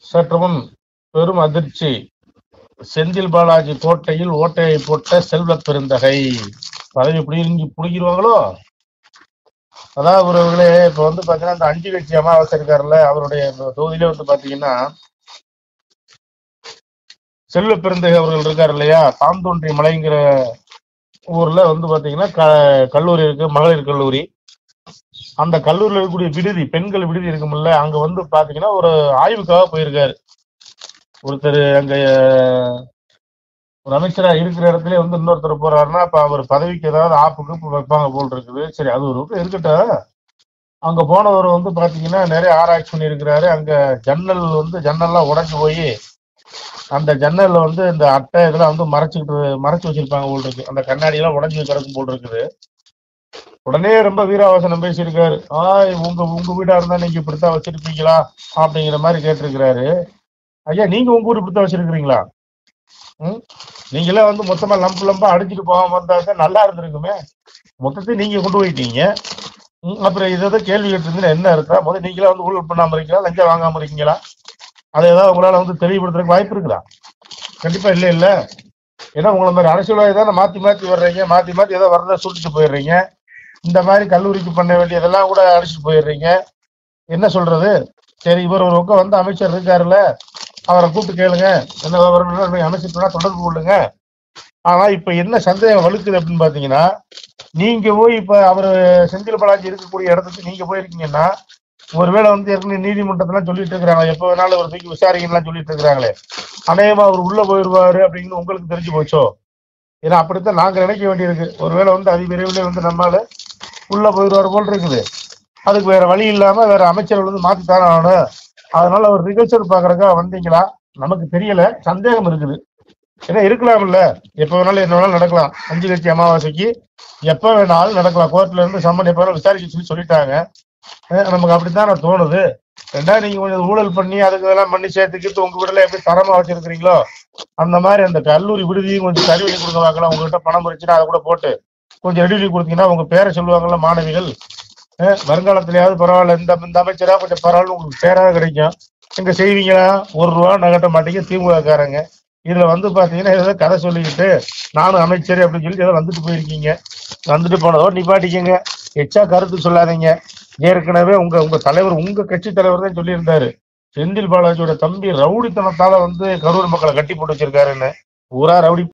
சற்று முன் பெரும் அதிர்ச்சி செந்தில் பாலாஜி கோட்டையில் ஓட்டையை போட்ட செல்வ பெருந்தகை பதவி பிடிங்கி பிடிக்கிடுவாங்களோ அதாவது உறவுகளே இப்ப வந்து பாத்தீங்கன்னா இந்த அஞ்சு கட்சி அமாவாசை இருக்காருல்ல அவருடைய தொகுதியிலே வந்து பாத்தீங்கன்னா செல்வ பெருந்தகை அவர்கள் இருக்காரு இல்லையா தாந்தோன்றி மலைங்கிற ஊர்ல வந்து பாத்தீங்கன்னா க- கல்லூரி இருக்கு மகளிர் கல்லூரி அந்த கல்லூரியில் இருக்கக்கூடிய விடுதி பெண்கள் விடுதி இருக்கும்ல அங்க வந்து பாத்தீங்கன்னா ஒரு ஆய்வுக்காக போயிருக்காரு ஒருத்தர் அங்க அஹ், ஒரு அமைச்சரா இருக்கிற இடத்துல வந்து இன்னொருத்தர் போறாருன்னா அப்ப அவர் பதவிக்கு ஏதாவது ஆப்புக்கு இப்ப வைப்பாங்க போல் இருக்குது சரி அது ஒரு பக்கம் இருக்கட்டும் அங்க போனவர் வந்து பாத்தீங்கன்னா நிறைய ஆராய்ச்சி பண்ணி இருக்கிறாரு அங்க ஜன்னல் வந்து ஜன்னல்லாம் உடைஞ்சு போய் அந்த ஜன்னல்ல வந்து இந்த அட்டை இதெல்லாம் வந்து மறைச்சுக்கிட்டு மறைச்சு வச்சிருப்பாங்க போல் இருக்கு அந்த கண்ணாடி எல்லாம் உடைஞ்சு கிடக்கும் போல் இருக்குது உடனே ரொம்ப வீராவசனம் பேசியிருக்காரு ஆய் உங்க உங்க வீடா இருந்தா நீங்க இப்படித்தான் வச்சிருப்பீங்களா அப்படிங்கிற மாதிரி கேட்டிருக்கிறாரு ஐயா நீங்க உங்க ஊர் இப்படித்தான் வச்சிருக்கிறீங்களா ம் நீங்களே வந்து மொத்தமா லம்பு லம்பா அடிச்சுட்டு போகாம வந்தா தான் நல்லா இருந்திருக்குமே மொத்தத்தையும் நீங்க கொண்டு போயிட்டீங்க ம், அப்புறம் இதை தான் கேள்வி கேட்டிருந்தீங்கன்னா என்ன இருக்கா முதல்ல நீங்களே வந்து ஊழல் பண்ணாம இருக்கீங்களா லஞ்சம் வாங்காம இருக்கீங்களா அதை ஏதாவது உங்களால வந்து தெளிவுபடுத்துறதுக்கு வாய்ப்பு இருக்குதா கண்டிப்பா இல்ல இல்ல ஏன்னா உங்களை மாதிரி அரசியல்வாதி தானே மாத்தி மாத்தி வர்றீங்க மாத்தி மாத்தி ஏதோ வரத சுட்டுட்டு போயிடுறீங்க இந்த மாதிரி கல்லூரிக்கு பண்ண வேண்டியதெல்லாம் கூட அடிச்சுட்டு போயிடுறீங்க என்ன சொல்றது சரி இவர் ஒரு பக்கம் வந்து அமைச்சர் இருக்காருல்ல அவரை கூப்பிட்டு கேளுங்க என்ன விவரம் அமைச்சர் தொடர்பு கொள்ளுங்க ஆனா இப்ப என்ன சந்தேகம் வலுக்குது அப்படின்னு பாத்தீங்கன்னா நீங்க போய் இப்ப அவர் செந்தில் பாலாஜி இருக்கக்கூடிய இடத்துக்கு நீங்க போயிருக்கீங்கன்னா ஒருவேளை வந்து ஏற்கனவே நீதிமன்றத்தெல்லாம் சொல்லிட்டு இருக்கிறாங்க எப்ப வேணாலும் ஒரு தூக்கி விசாரிக்கலாம் சொல்லிட்டு இருக்கிறாங்களே அநேகமா அவர் உள்ள போயிருவாரு அப்படின்னு உங்களுக்கு தெரிஞ்சு போச்சோ ஏன்னா அப்படித்தான் நாங்க நினைக்க வேண்டியிருக்கு ஒருவேளை வந்து அதி விரைவில் வந்து நம்மால உள்ள போயிடுவார் போல் இருக்குது அதுக்கு வேற வழி இல்லாம வேற அமைச்சர்கள் வந்து மாத்தித்தானே ஆகணும் அதனால ஒரு ரிகல்ச்சர் பாக்குறக்கா வந்தீங்களா நமக்கு தெரியல சந்தேகம் இருக்குது ஏன்னா இருக்கலாம்ல எப்ப வேணாலும் என்ன வேணாலும் நடக்கலாம் அஞ்சு கட்சி அமாவாசைக்கு எப்ப வேணாலும் நடக்கலாம் கோர்ட்ல இருந்து சம்மன் எப்ப வேணாலும் விசாரிக்க சொல்லி சொல்லிட்டாங்க அஹ் நமக்கு அப்படித்தான் தோணுது ரெண்டா நீங்க கொஞ்சம் ஊழல் பண்ணி அதுக்கு இதெல்லாம் பண்ணி சேர்த்துக்கிட்டு உங்க வீடுல எப்படி தரமா வச்சிருக்கிறீங்களோ அந்த மாதிரி அந்த கல்லூரி விடுதியும் கொஞ்சம் சரி பண்ணி கொடுக்க பார்க்கலாம் உங்ககிட்ட பணம் இருந்துச்சுன்னா அதை கூட போட்டு கொஞ்சம் ரெடி பண்ணி கொடுத்தீங்கன்னா உங்க பேரை சொல்லுவாங்கல்ல மாணவிகள் அஹ் வருங்காலத்திலயாவது பரவாயில்ல இந்த இந்த அமைச்சரா கொஞ்சம் பரவாயில்ல உங்களுக்கு பேராக கிடைக்கும் எங்க செய்வீங்களா ஒரு ரூபா நகட்ட மாட்டீங்க திமுக காரங்க இதுல வந்து பாத்தீங்கன்னா ஏதோ கதை சொல்லிக்கிட்டு நானும் அமைச்சர் அப்படின்னு சொல்லி ஏதோ வந்துட்டு போயிருக்கீங்க வந்துட்டு போனதோ நிப்பாட்டிக்கங்க எச்சா கருத்து சொல்லாதீங்க ஏற்கனவே உங்க உங்க தலைவர் உங்க கட்சி தலைவர் தான் சொல்லியிருந்தாரு செந்தில் பாலாஜியோட தம்பி ரவுடித்தனத்தால வந்து கரூர் மக்களை கட்டி போட்டு வச்சிருக்காருன்னு ஊரா ரவுடி